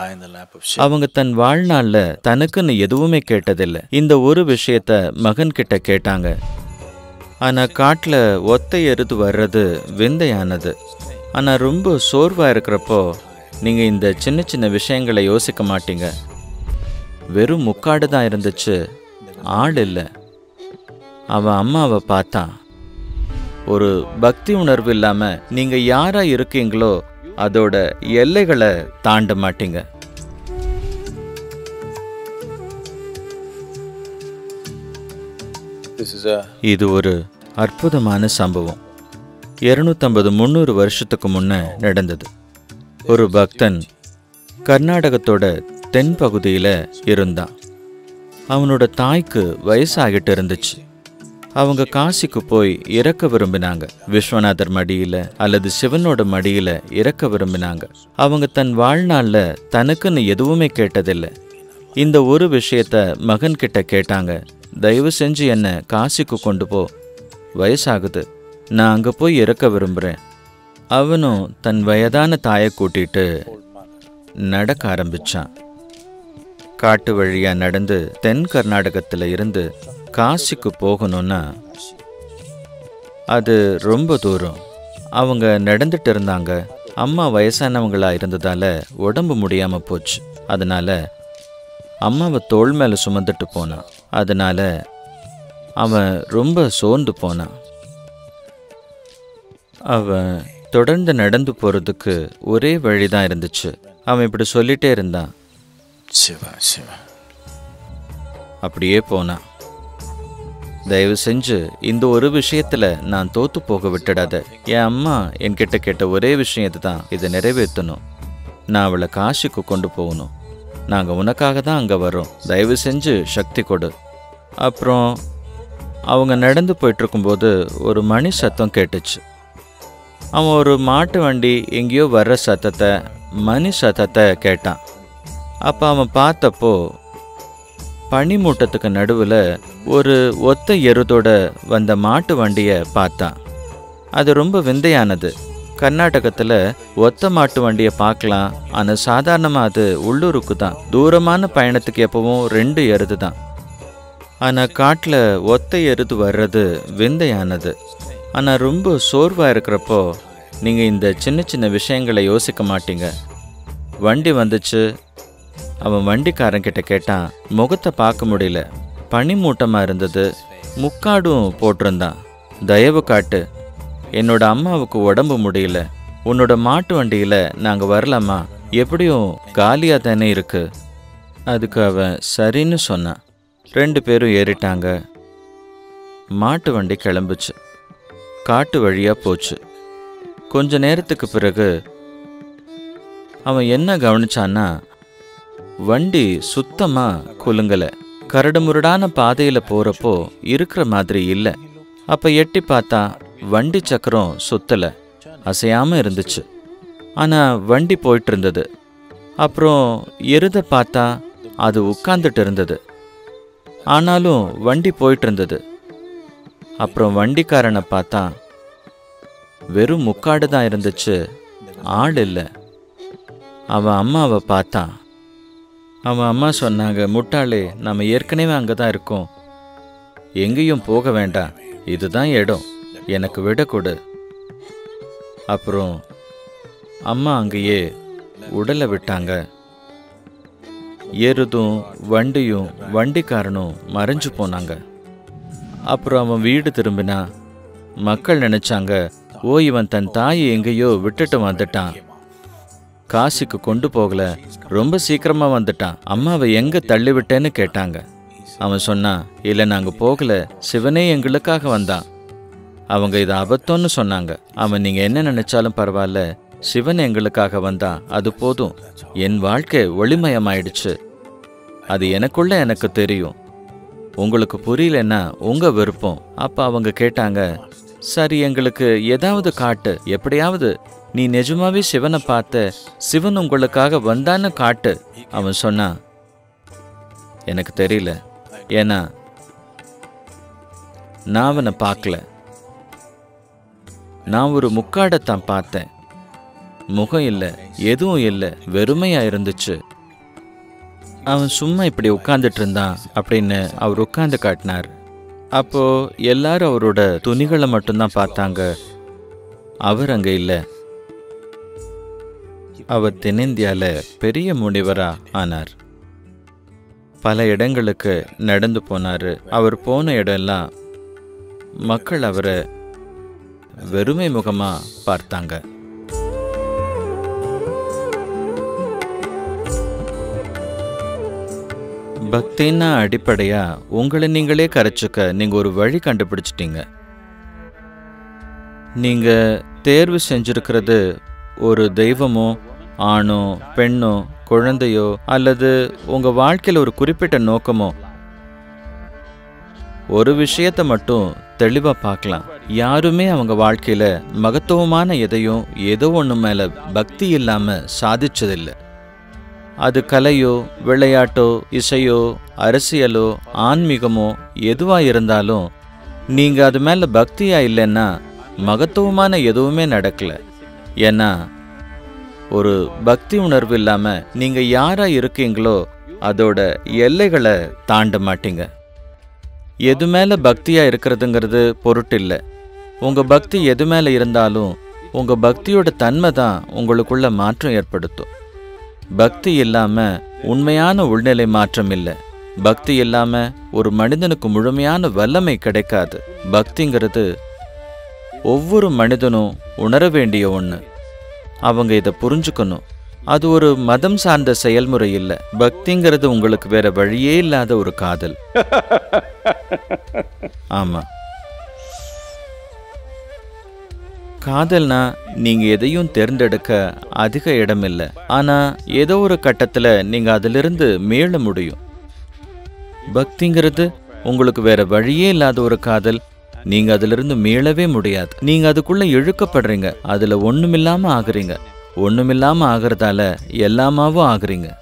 high in the lap of Shiv. அவங்க தன் வாழ்நாள்ல தனக்குன்னு எதுவுமே கேட்டதில்லை இந்த ஒரு விஷயத்த மகன் கிட்ட கேட்டாங்க ஆனா காட்டுல ஒத்தை எருது வர்றது விந்தையானது ஆனா ரொம்ப சோர்வா இருக்கிறப்போ நீங்க இந்த சின்ன சின்ன விஷயங்களை யோசிக்க மாட்டீங்க வெறும் முக்காடு தான் இருந்துச்சு ஆள் இல்லை அவன் அம்மாவை பார்த்தான் ஒரு பக்தி உணர்வு இல்லாம நீங்க யாரா இருக்கீங்களோ அதோட எல்லைகளை தாண்ட மாட்டீங்க This is a இது ஒரு அற்புதமான சம்பவம் இருநூத்தம்பது முந்நூறு வருஷத்துக்கு முன்ன நடந்தது ஒரு பக்தன் கர்நாடகத்தோட தென் பகுதியில இருந்தான் அவனோட தாய்க்கு வயசாகிட்டு இருந்துச்சு அவங்க காசிக்கு போய் இறக்க விரும்பினாங்க விஸ்வநாதர் மடியில அல்லது சிவனோட மடியில இறக்க விரும்பினாங்க அவங்க தன் வாழ்நாள்ல தனக்குன்னு எதுவுமே கேட்டதில்லை இந்த ஒரு விஷயத்த மகன் கிட்ட கேட்டாங்க தயவு செஞ்சு என்ன காசிக்கு கொண்டு போ வயசாகுது நான் அங்க போய் இறக்க விரும்புறேன் அவனும் தன் வயதான தாயை கூட்டிட்டு நடக்க ஆரம்பிச்சான் காட்டு வழியா நடந்து தென் கர்நாடகத்துல இருந்து காசிக்கு போகணும்னா அது ரொம்ப தூரம் அவங்க நடந்துட்டு இருந்தாங்க அம்மா வயசானவங்களா இருந்ததால உடம்பு முடியாம போச்சு அதனால அம்மாவை தோள் மேல சுமந்துட்டு போனான் அதனால அவன் ரொம்ப சோர்ந்து போனான் அவன் தொடர்ந்து நடந்து போறதுக்கு ஒரே வழிதான் இருந்துச்சு அவன் இப்படி சொல்லிட்டே இருந்தான் Shiva, Shiva. அப்படியே போனான் தயவு செஞ்சு இந்த ஒரு விஷயத்துல நான் தோத்து போக விட்டுடாத என் அம்மா என்கிட்ட கேட்ட ஒரே விஷயம் இதுதான் இதை நிறைவேற்றணும் நான் அவளை காசிக்கு கொண்டு போகணும் நாங்கள் உனக்காக தான் அங்கே வரோம் தயவு செஞ்சு சக்தி கொடு அப்புறம் அவங்க நடந்து போயிட்டு இருக்கும்போது ஒரு மணி சத்தம் கேட்டுச்சு அவன் ஒரு மாட்டு வண்டி எங்கேயோ வர்ற சத்தத்தை மணி சத்தத்தை கேட்டான் அப்போ அவன் பார்த்தப்போ பனிமூட்டத்துக்கு நடுவில் ஒரு ஒத்த எருதோட வந்த மாட்டு வண்டியை பார்த்தான் அது ரொம்ப விந்தையானது கர்நாடகத்தில் ஒத்த மாட்டு வண்டியை பார்க்கலாம் ஆனால் சாதாரணமாக அது உள்ளூருக்கு தான் தூரமான பயணத்துக்கு எப்பவும் ரெண்டு எருது தான் ஆனால் காட்டில் ஒத்த எருது வர்றது விந்தையானது ஆனால் ரொம்ப சோர்வாக இருக்கிறப்போ நீங்கள் இந்த சின்ன சின்ன விஷயங்களை யோசிக்க மாட்டீங்க வண்டி வந்துச்சு அவன் வண்டிக்காரன் கிட்ட கேட்டான் முகத்தை பார்க்க முடியல பனிமூட்டமாக இருந்தது முக்காடும் போட்டிருந்தான் தயவு காட்டு என்னோட அம்மாவுக்கு உடம்பு முடியல உன்னோட மாட்டு வண்டியில் நாங்கள் வரலாமா எப்படியும் காலியாக தானே இருக்கு அதுக்கு அவன் சரின்னு சொன்னான் ரெண்டு பேரும் ஏறிட்டாங்க மாட்டு வண்டி கிளம்புச்சு காட்டு வழியாக போச்சு கொஞ்ச நேரத்துக்கு பிறகு அவன் என்ன கவனிச்சான்னா வண்டி சுத்தமா குலுங்கல கரடுமுரடான பாதையில போறப்போ இருக்கிற மாதிரி இல்ல அப்ப எட்டி பார்த்தா வண்டி சக்கரம் சுத்தல அசையாம இருந்துச்சு ஆனா வண்டி போயிட்டு இருந்தது அப்புறம் எருத பார்த்தா அது உட்கார்ந்துட்டு இருந்தது ஆனாலும் வண்டி போயிட்டு இருந்தது அப்புறம் வண்டிக்காரனை பார்த்தா வெறும் முக்காடு தான் இருந்துச்சு ஆள் இல்லை அவன் அம்மாவை பார்த்தான் அவன் அம்மா சொன்னாங்க முட்டாளே நம்ம ஏற்கனவே அங்கே தான் இருக்கோம் எங்கேயும் போக வேண்டாம் இதுதான் இடம் எனக்கு விட கொடு அப்புறம் அம்மா அங்கேயே உடலை விட்டாங்க எருதும் வண்டியும் வண்டிக்காரனும் மறைஞ்சு போனாங்க அப்புறம் அவன் வீடு திரும்பினா மக்கள் நினைச்சாங்க ஓ இவன் தன் தாயை எங்கேயோ விட்டுட்டு வந்துட்டான் காசிக்கு கொண்டு போகல ரொம்ப சீக்கிரமா வந்துட்டான் அம்மாவை எங்க தள்ளி விட்டேன்னு கேட்டாங்க அவன் சொன்னான் இல்லை நாங்க போகல சிவனே எங்களுக்காக வந்தான் அவங்க இது அபத்தம்னு சொன்னாங்க அவன் நீங்க என்ன நினைச்சாலும் பரவாயில்ல சிவன் எங்களுக்காக வந்தான் அது போதும் என் வாழ்க்கை ஒளிமயமாயிடுச்சு அது எனக்குள்ள எனக்கு தெரியும் உங்களுக்கு புரியலன்னா உங்க விருப்பம் அப்ப அவங்க கேட்டாங்க சரி எங்களுக்கு ஏதாவது காட்டு எப்படியாவது நீ நிஜமாவே சிவனை பார்த்த சிவன் உங்களுக்காக வந்தான்னு காட்டு அவன் சொன்னான் எனக்கு தெரியல ஏன்னா நான் அவனை பார்க்கல நான் ஒரு முக்காடத்தான் பார்த்தேன் முகம் இல்லை எதுவும் இல்லை வெறுமையா இருந்துச்சு அவன் சும்மா இப்படி உட்கார்ந்துட்டு இருந்தான் அப்படின்னு அவர் உட்கார்ந்து காட்டினார் அப்போ எல்லாரும் அவரோட துணிகளை மட்டும்தான் பார்த்தாங்க அவர் அங்க இல்லை அவர் தென்னிந்தியால பெரிய முனிவரா ஆனார் பல இடங்களுக்கு நடந்து போனாரு அவர் போன இடம்லாம் மக்கள் அவரை வெறுமை முகமா பார்த்தாங்க பக்தின்னா அடிப்படையா உங்களை நீங்களே கரைச்சுக்க நீங்க ஒரு வழி கண்டுபிடிச்சிட்டீங்க நீங்க தேர்வு செஞ்சிருக்கிறது ஒரு தெய்வமோ ஆணோ பெண்ணோ குழந்தையோ அல்லது உங்க வாழ்க்கையில் ஒரு குறிப்பிட்ட நோக்கமோ ஒரு விஷயத்தை மட்டும் தெளிவா பார்க்கலாம் யாருமே அவங்க வாழ்க்கையில மகத்துவமான எதையும் ஏதோ ஒன்று மேல பக்தி இல்லாம சாதிச்சதில்லை அது கலையோ விளையாட்டோ இசையோ அரசியலோ ஆன்மீகமோ எதுவா இருந்தாலும் நீங்க அது மேல பக்தியா இல்லைன்னா மகத்துவமான எதுவுமே நடக்கல ஏன்னா ஒரு பக்தி உணர்வு இல்லாம நீங்க யாரா இருக்கீங்களோ அதோட எல்லைகளை தாண்ட மாட்டீங்க எது மேல பக்தியா இருக்கிறதுங்கிறது பொருட்டில்லை உங்க பக்தி எது மேல இருந்தாலும் உங்க பக்தியோட தன்மை தான் உங்களுக்குள்ள மாற்றம் ஏற்படுத்தும் பக்தி இல்லாம உண்மையான உள்நிலை மாற்றம் இல்லை பக்தி இல்லாம ஒரு மனிதனுக்கு முழுமையான வல்லமை கிடைக்காது பக்திங்கிறது ஒவ்வொரு மனிதனும் உணர வேண்டிய ஒன்று அவங்க இதை புரிஞ்சுக்கணும் அது ஒரு மதம் சார்ந்த செயல்முறை இல்லை பக்திங்கிறது உங்களுக்கு வேற வழியே இல்லாத ஒரு காதல் ஆமா காதல்னா நீங்க எதையும் தேர்ந்தெடுக்க அதிக இடம் இல்லை ஆனா ஏதோ ஒரு கட்டத்துல நீங்க அதிலிருந்து மீள முடியும் பக்திங்கிறது உங்களுக்கு வேற வழியே இல்லாத ஒரு காதல் நீங்க அதிலிருந்து மீளவே முடியாது நீங்க அதுக்குள்ள இழுக்கப்படுறீங்க அதுல ஒண்ணுமில்லாம ஆகுறீங்க ஒண்ணுமில்லாம ஆகுறதால எல்லாமாவும் ஆகுறீங்க